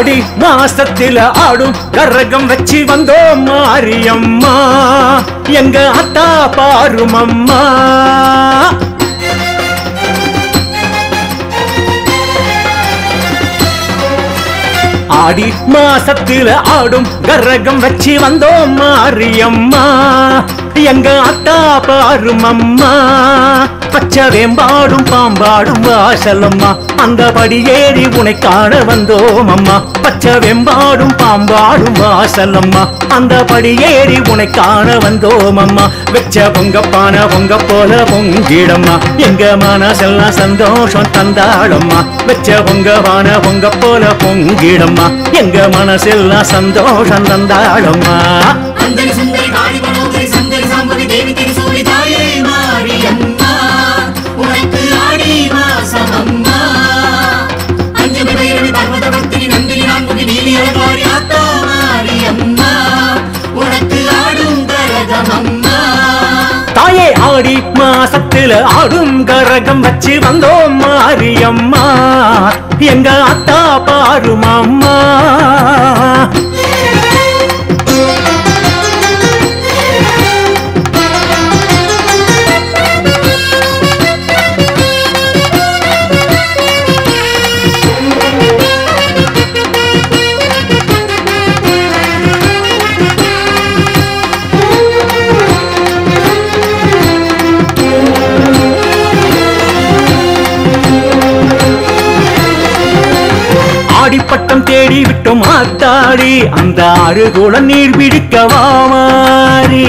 ஆடி மாசத்தில ஆடும் கரகம் வச்சு வந்தோம் மாரியம்மா எங்க அத்தா பாரும் அம்மா ஆடி மாசத்தில ஆடும் கரகம் வச்சு வந்தோம் மாரியம்மா எங்க அத்தா பாரும் அம்மா பச்சை வேம்பாடும் பாம்பாடும் வாசலம்மா அந்த படியேறி உனை காண வந்தோம் அம்மா பச்சை வெம்பாடும் பாம்பாடும் வாசலம்மா அந்த படியேறி உனை காண வந்தோம் அம்மா வெச்ச பொங்க பானை பொங்க போல பொங்கிடம்மா எங்க மனசெல்லாம் சந்தோஷம் தந்தாளம்மா வெச்ச பொங்க பானை பொங்க போல பொங்கிடம்மா எங்க மனசெல்லாம் சந்தோஷம் தந்தாளம்மா அந்தரி சுந்தரி காளி மனோதரி சந்தரி சாம்பவி தேவி திருசூலி தாயே மாரியம்மா உனக்கு ஆடி மாசம் அம்மா அஞ்சமி பைரவி பர்வதவர்த்தினி நந்தினி நான்முகி நீலி அலங்காரி ஆத்தா மாரியம்மா உனக்கு ஆடும் கரகம் அம்மா தாயே ஆடி மாசத்துல ஆடும் கரகம் வச்சு வந்தோம் மாரியம்மா எங்க அத்தா பாரும் அம்மா ஆடிப்பட்டம் தேடி விட்டோம் ஆத்தாடி அந்த ஆறு கூட நீர் பிடிக்கவா மாறி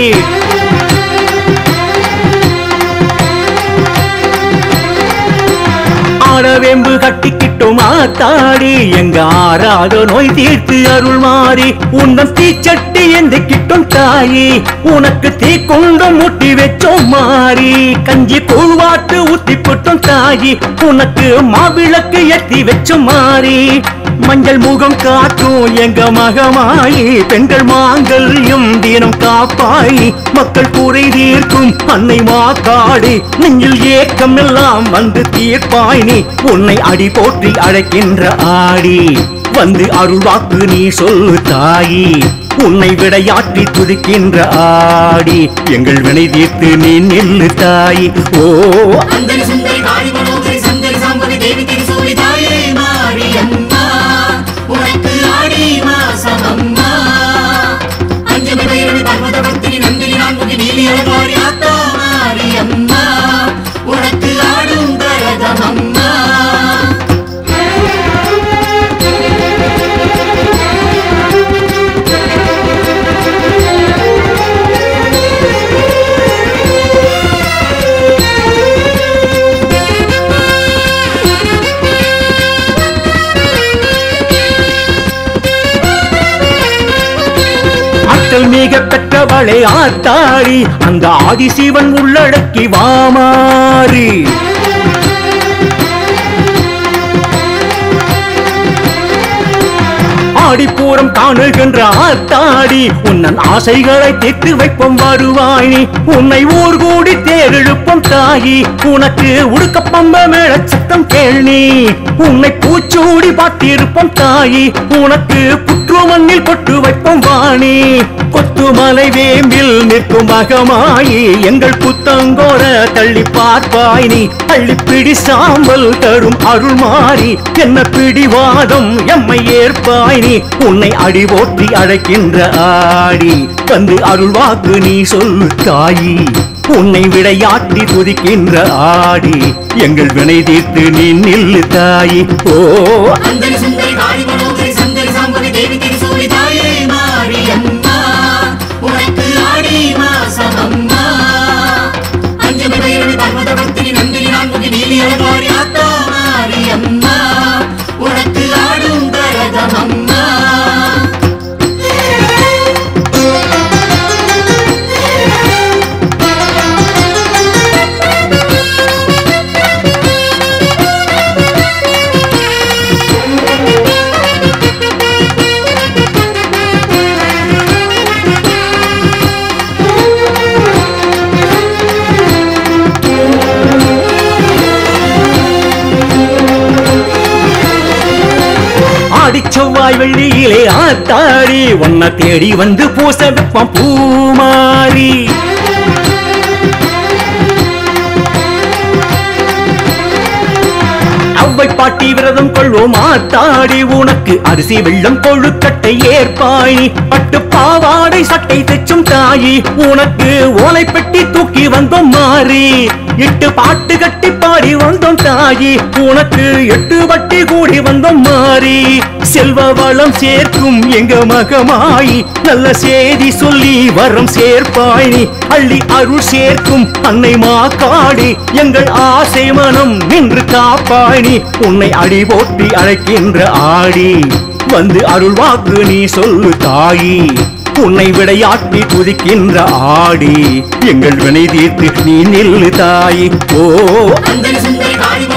ஆடவேம்பு கட்டிக்கிட்டோம் ஆத்தாடி எங்க ஆறாத நோய் தீர்த்து அருள் மாறி உந்தம் தீச்சட்டி எந்திக்கிட்டோம் தாயி உனக்கு தீ குண்டம் முட்டி வச்சோம் மாறி கஞ்சி கூழ்வாட்டு ஊத்தி போட்டோம் தாயி உனக்கு மாவிளக்கு ஏத்தி வச்சோம் மாறி மஞ்சள் முகம் காட்டும் எங்க மகமாயி பெண்கள் மாங்கல்யம் தினம் காப்பாயி மக்கள் குறை தீர்க்கும் அன்னை மாக்காடி நெஞ்சில் ஏக்கம் எல்லாம் வந்து தீர்ப்பாய் நீ உன்னை அடி போற்றி அழைக்கின்ற ஆடி வந்து அருள்வாக்கு நீ சொல்லு தாயி உன்னை விடையாற்றி துதிக்கின்ற ஆடி எங்கள் வினை தீர்த்து நீ நில்லு தாயி ஓ அந்தரி சுந்தரி காளி மனோதரி சந்தரி சாம்பவி தேவி திருசூலி தாயே மாரியம்மா உனக்கு ஆடி மாசம் அம்மா அஞ்சமி பைரவி பர்வதவர்த்தினி நந்தினி நான்முகி நீலி அலங்காரி ஆத்தா மாரியம்மா உனக்கு ஆடும் கரகம் அம்மா ஆற்றல் மிக பெற்றவளே ஆத்தாடி அந்த ஆதிசிவன் உள்ளடக்கி வாமாறி ஆடிப்பூரம் காணுகின்ற ஆத்தாடி உன்னன் ஆசைகளை தீர்த்து வைப்போம் வருவாய் நீ உன்னை ஊர் கூடி தேரெழுப்போம் தாயி உனக்கு உடுக்க பம்ப மேல சத்தம் கேள்வி உன்னை பூச்சூடி பார்த்திருப்போம் தாயி உனக்கு புற்று மண்ணில் கொட்டு வைப்போம் வாணி கொத்துமலை வேம்பில் நிற்கும் மகமாயி எங்கள் புத்தங்கோர தள்ளி பார்ப்பாய் நீ தள்ளி பிடி சாம்பல் தரும் அருள் மாறி என்ன பிடிவாதம் எம்மை ஏற்பாய் நீ உன்னை அடி போற்றி அழைக்கின்ற ஆடி வந்து அருள்வாக்கு நீ சொல்லு தாயி உன்னை விடையாற்றி துதிக்கின்ற ஆடி எங்கள் வினை தீர்த்து நீ நில்லு தாயி ஓ அந்தரி சுந்தரி காளி மனோதரி சந்தரி சாம்பவி தேவி திருசூலி தாயே மாரியம்மா உனக்கு ஆடி மாசம் அம்மா அஞ்சமி பைரவி பர்வதவர்த்தினி நந்தினி நான்முகி நீலி அலங்காரி ஆத்தா மாரியம்மா உனக்கு ஆடும் கரகம் அம்மா செவ்வாய் வெள்ளியிலே ஆத்தாடி உன்னை தேடி வந்து பூச வைப்போம் பூமாரி அவ்வை பாட்டி விரதம் கொள்வோம் ஆத்தாடி உனக்கு அரிசி வெள்ளம் கொழுக்கட்டை ஏற்பாய் பட்டு பாவாடை சட்டை தைச்சும் தாயி உனக்கு ஓலை பெட்டி தூக்கி வந்தோம் மாறி எட்டு பாட்டு கட்டி பாடி வந்தோம் தாயி உனக்கு எட்டு வட்டி கூடி வந்தோம் மாறி செல்வ வளம் சேர்க்கும் எங்க மகமாயி நல்ல செய்தி சொல்லி வரம் சேர்ப்பாய் நீ அள்ளி அருள் சேர்க்கும் அன்னை மாக்காடி எங்கள் ஆசை மனம் நின்று காப்பாய் நீ உன்னை அடி போட்டி அழைக்கின்ற ஆடி வந்து அருள் வாக்கு நீ சொல்லு தாயி உன்னை விளையாட்டி துதிக்கின்ற ஆடி எங்கள் வினை தீர்த்து நீ நில்லு தாயி ஓ அந்தரி சுந்தரி காளி